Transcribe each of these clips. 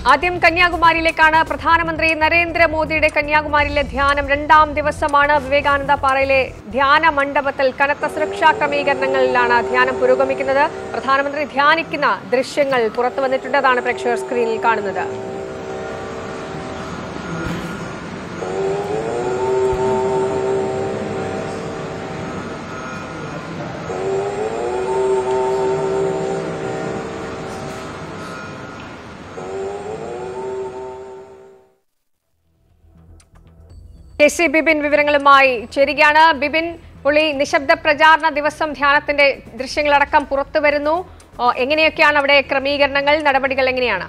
ആദ്യം കന്യാകുമാരിയിലേക്കാണ് പ്രധാനമന്ത്രി നരേന്ദ്രമോദിയുടെ കന്യാകുമാരിയിലെ ധ്യാനം രണ്ടാം ദിവസമാണ് വിവേകാനന്ദ പാറയിലെ ധ്യാന മണ്ഡപത്തിൽ കനത്ത സുരക്ഷാ ക്രമീകരണങ്ങളിലാണ് ധ്യാനം പുരോഗമിക്കുന്നത് പ്രധാനമന്ത്രി ധ്യാനിക്കുന്ന ദൃശ്യങ്ങൾ പുറത്തു വന്നിട്ടുണ്ട് അതാണ് പ്രേക്ഷകർ സ്ക്രീനിൽ കാണുന്നത് കെ സി ബിബിൻ വിവരങ്ങളുമായി ചേരുകയാണ് ബിബിൻ പുള്ളി നിശബ്ദ പ്രചാരണ ദിവസം ധ്യാനത്തിന്റെ ദൃശ്യങ്ങളടക്കം പുറത്തു വരുന്നു ഓ, എങ്ങനെയൊക്കെയാണ് അവിടെ ക്രമീകരണങ്ങൾ നടപടികൾ എങ്ങനെയാണ്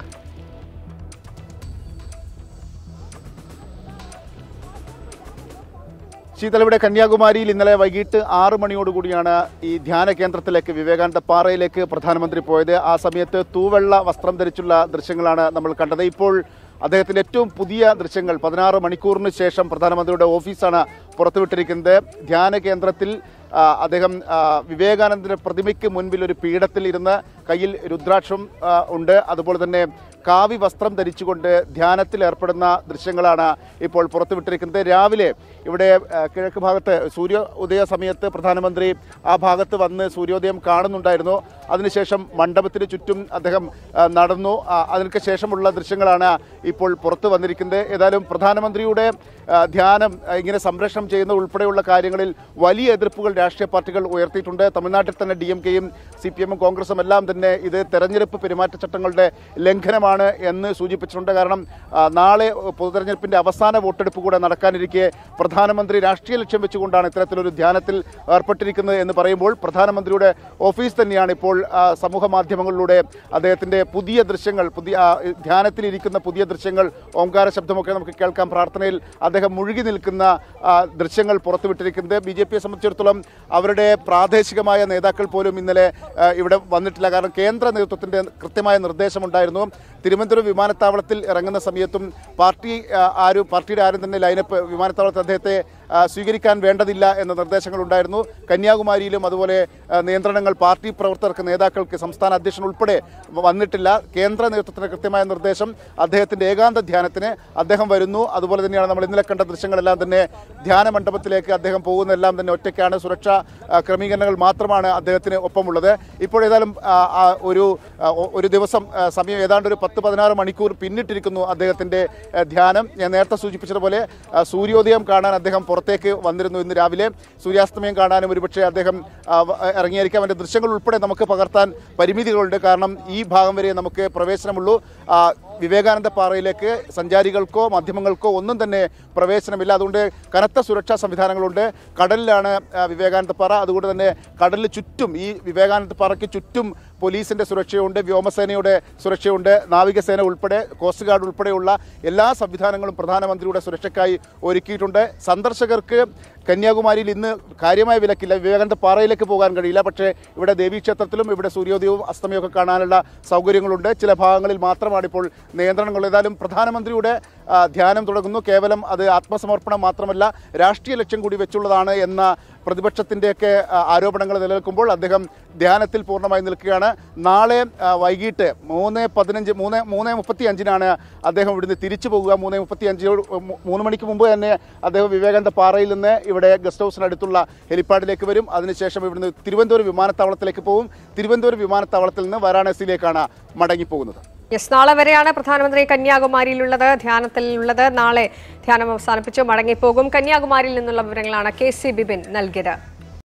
ശീതളവിടെ കന്യാകുമാരിയിൽ ഇന്നലെ വൈകിട്ട് ആറ് മണിയോടുകൂടിയാണ് ഈ ധ്യാന കേന്ദ്രത്തിലേക്ക് വിവേകാനന്ദ പാറയിലേക്ക് പ്രധാനമന്ത്രി പോയത് ആ സമയത്ത് തൂവെള്ള വസ്ത്രം ധരിച്ചുള്ള ദൃശ്യങ്ങളാണ് നമ്മൾ കണ്ടത് ഇപ്പോൾ അദ്ദേഹത്തിന്റെ ഏറ്റവും പുതിയ ദൃശ്യങ്ങൾ പതിനാറ് മണിക്കൂറിന് ശേഷം പ്രധാനമന്ത്രിയുടെ ഓഫീസാണ് പുറത്തുവിട്ടിരിക്കുന്നത് ധ്യാന കേന്ദ്രത്തിൽ ആ, അദ്ദേഹം ആ, വിവേകാനന്ദന്റെ പ്രതിമയ്ക്ക് മുൻപിൽ ഒരു പീഠത്തിൽ ഇരുന്ന് കയ്യിൽ രുദ്രാക്ഷം ആ, ഉണ്ട് അതുപോലെ തന്നെ കാവി വസ്ത്രം ധരിച്ചുകൊണ്ട് ധ്യാനത്തിൽ ഏർപ്പെടുന്ന ദൃശ്യങ്ങളാണ് ഇപ്പോൾ പുറത്തുവിട്ടിരിക്കുന്നത് രാവിലെ ഇവിടെ ആ, കിഴക്ക് ഭാഗത്ത് സൂര്യ ഉദയ സമയത്ത് പ്രധാനമന്ത്രി ആ ഭാഗത്ത് വന്ന് സൂര്യോദയം കാണുന്നുണ്ടായിരുന്നു അതിനുശേഷം മണ്ഡപത്തിന് ചുറ്റും അദ്ദേഹം ആ, നടന്നു ആ, അതിനൊക്കെ ശേഷമുള്ള ദൃശ്യങ്ങളാണ് ഇപ്പോൾ പുറത്തു വന്നിരിക്കുന്നത് ഏതായാലും പ്രധാനമന്ത്രിയുടെ ആ, ധ്യാനം ആ, ഇങ്ങനെ സംരക്ഷണം ചെയ്യുന്ന ഉൾപ്പെടെയുള്ള കാര്യങ്ങളിൽ വലിയ എതിർപ്പുകൾ രാഷ്ട്രീയ പാർട്ടികൾ ഉയർത്തിയിട്ടുണ്ട് തമിഴ്നാട്ടിൽ തന്നെ ഡി എം കെയും സി പി എമ്മും കോൺഗ്രസും എല്ലാം തന്നെ ഇത് തെരഞ്ഞെടുപ്പ് പെരുമാറ്റച്ചട്ടങ്ങളുടെ ലംഘനമാണ് എന്ന് സൂചിപ്പിച്ചിട്ടുണ്ട് കാരണം ആ, നാളെ പൊതുതെരഞ്ഞെടുപ്പിന്റെ അവസാന വോട്ടെടുപ്പ് കൂടെ നടക്കാനിരിക്കെ പ്രധാനമന്ത്രി രാഷ്ട്രീയ ലക്ഷ്യം വെച്ചുകൊണ്ടാണ് ഇത്തരത്തിലൊരു ധ്യാനത്തിൽ ഏർപ്പെട്ടിരിക്കുന്നത് എന്ന് പറയുമ്പോൾ പ്രധാനമന്ത്രിയുടെ ഓഫീസ് തന്നെയാണ് ഇപ്പോൾ ആ, സമൂഹ മാധ്യമങ്ങളിലൂടെ അദ്ദേഹത്തിന്റെ പുതിയ ദൃശ്യങ്ങൾ പുതിയ ആ, ധ്യാനത്തിലിരിക്കുന്ന പുതിയ ദൃശ്യങ്ങൾ ഓങ്കാര ശബ്ദമൊക്കെ നമുക്ക് കേൾക്കാം പ്രാർത്ഥനയിൽ അദ്ദേഹം മുഴുകി നിൽക്കുന്ന ആ, ദൃശ്യങ്ങൾ പുറത്തുവിട്ടിരിക്കുന്നത് ബി ജെ പിയെ സംബന്ധിച്ചിടത്തോളം അവരുടെ പ്രാദേശികമായ നേതാക്കൾ പോലും ഇന്നലെ ആ, ഇവിടെ വന്നിട്ടില്ല കാരണം കേന്ദ്ര നേതൃത്വത്തിന്റെ കൃത്യമായ നിർദ്ദേശമുണ്ടായിരുന്നു തിരുവനന്തപുരം വിമാനത്താവളത്തിൽ ഇറങ്ങുന്ന സമയത്തും പാർട്ടി ആ, ആരും പാർട്ടിയുടെ ആരും തന്നെ ലൈനപ്പ് വിമാനത്താവളത്തിൽ അദ്ദേഹത്തെ ആ, സ്വീകരിക്കാൻ വേണ്ടതില്ല എന്ന നിർദ്ദേശങ്ങളുണ്ടായിരുന്നു കന്യാകുമാരിയിലും അതുപോലെ ആ, നിയന്ത്രണങ്ങൾ പാർട്ടി പ്രവർത്തകർക്ക് നേതാക്കൾക്ക് സംസ്ഥാന അധ്യക്ഷൻ ഉൾപ്പെടെ വന്നിട്ടില്ല കേന്ദ്ര നേതൃത്വത്തിന്റെ കൃത്യമായ നിർദ്ദേശം അദ്ദേഹത്തിന്റെ ഏകാന്ത ധ്യാനത്തിന് അദ്ദേഹം വരുന്നു അതുപോലെ തന്നെയാണ് നമ്മൾ ഇന്നലെ കണ്ട ദൃശ്യങ്ങളെല്ലാം തന്നെ ധ്യാന മണ്ഡപത്തിലേക്ക് അദ്ദേഹം പോകുന്നതെല്ലാം തന്നെ ഒറ്റയ്ക്കാണ് സുരക്ഷാ ആ, ക്രമീകരണങ്ങൾ മാത്രമാണ് അദ്ദേഹത്തിന് ഒപ്പമുള്ളത് ഇപ്പോൾ ഏതായാലും ആ, ആ, ഒരു ആ, ഒ- ഒരു ദിവസം ആ, സമയം ഏതാണ്ട് ഒരു പത്ത് പതിനാറ് മണിക്കൂർ പിന്നിട്ടിരിക്കുന്നു അദ്ദേഹത്തിന്റെ ആ, ധ്യാനം ഞാൻ നേരത്തെ സൂചിപ്പിച്ചതുപോലെ ആ, സൂര്യോദയം കാണാൻ അദ്ദേഹം പുറത്തേക്ക് വന്നിരുന്നു ഇന്ന് രാവിലെ സൂര്യാസ്തമയം കാണാനും ഒരുപക്ഷെ അദ്ദേഹം ആ, വ- ഇറങ്ങിയിരിക്കാം അതിന്റെ ദൃശ്യങ്ങൾ ഉൾപ്പെടെ നമുക്ക് പകർത്താൻ പരിമിതികളുണ്ട് കാരണം ഈ ഭാഗം വരെ നമുക്ക് പ്രവേശനമുള്ളൂ ആ, വിവേകാനന്ദ പാറയിലേക്ക് സഞ്ചാരികൾക്കോ മാധ്യമങ്ങൾക്കോ ഒന്നും തന്നെ പ്രവേശനമില്ല അതുകൊണ്ട് കനത്ത സുരക്ഷാ സംവിധാനങ്ങളുണ്ട് കടലിലാണ് ആ, വിവേകാനന്ദ പാറ അതുകൊണ്ട് തന്നെ കടലിന് ചുറ്റും ഈ വിവേകാനന്ദ പാറയ്ക്ക് ചുറ്റും പോലീസിന്റെ സുരക്ഷയുണ്ട് വ്യോമസേനയുടെ സുരക്ഷയുണ്ട് നാവികസേന ഉൾപ്പെടെ കോസ്റ്റ് ഗാർഡ് ഉൾപ്പെടെയുള്ള എല്ലാ സംവിധാനങ്ങളും പ്രധാനമന്ത്രിയുടെ സുരക്ഷയ്ക്കായി ഒരുക്കിയിട്ടുണ്ട് സന്ദർശകർക്ക് കന്യാകുമാരിയിൽ ഇന്ന് കാര്യമായ വിലക്കില്ല വിവേകാനന്ദ പാറയിലേക്ക് പോകാൻ കഴിയില്ല പക്ഷേ ഇവിടെ ദേവീക്ഷേത്രത്തിലും ഇവിടെ സൂര്യോദയവും അസ്തമയവും ഒക്കെ കാണാനുള്ള സൗകര്യങ്ങളുണ്ട് ചില ഭാഗങ്ങളിൽ മാത്രമാണ് ഇപ്പോൾ നിയന്ത്രണങ്ങൾ ഏതായാലും പ്രധാനമന്ത്രിയുടെ ആ, ധ്യാനം തുടങ്ങുന്നു കേവലം അത് ആത്മസമർപ്പണം മാത്രമല്ല രാഷ്ട്രീയ ലക്ഷ്യം കൂടി വെച്ചുള്ളതാണ് എന്ന പ്രതിപക്ഷത്തിൻ്റെയൊക്കെ ആ, ആരോപണങ്ങൾ നിലനിൽക്കുമ്പോൾ അദ്ദേഹം ധ്യാനത്തിൽ പൂർണ്ണമായി നിൽക്കുകയാണ് നാളെ ആ, വൈകിട്ട് മൂന്ന് പതിനഞ്ച് മൂന്ന് മൂന്ന് മുപ്പത്തി അഞ്ചിനാണ് അദ്ദേഹം ഇവിടുന്ന് തിരിച്ചു പോകുക മൂന്ന് മുപ്പത്തി അഞ്ചോട് മൂന്ന് മണിക്ക് മുമ്പ് തന്നെ അദ്ദേഹം വിവേകാനന്ദ പാറയിൽ നിന്ന് ഇവിടെ ഗസ്റ്റ് ഹൗസിനടുത്തുള്ള ഹെലിപ്പാഡിലേക്ക് വരും അതിനുശേഷം ഇവിടുന്ന് തിരുവനന്തപുരം വിമാനത്താവളത്തിലേക്ക് പോകും തിരുവനന്തപുരം വിമാനത്താവളത്തിൽ നിന്ന് വാരാണസിയിലേക്കാണ് മടങ്ങിപ്പോകുന്നത് യെസ് നാളെ വരെയാണ് പ്രധാനമന്ത്രി കന്യാകുമാരിയിലുള്ളത് ധ്യാനത്തിലുള്ളത് നാളെ ധ്യാനം അവസാനിപ്പിച്ച് മടങ്ങിപ്പോകും കന്യാകുമാരിയിൽ നിന്നുള്ള വിവരങ്ങളാണ് കെ സി ബിബിൻ നൽകിയത്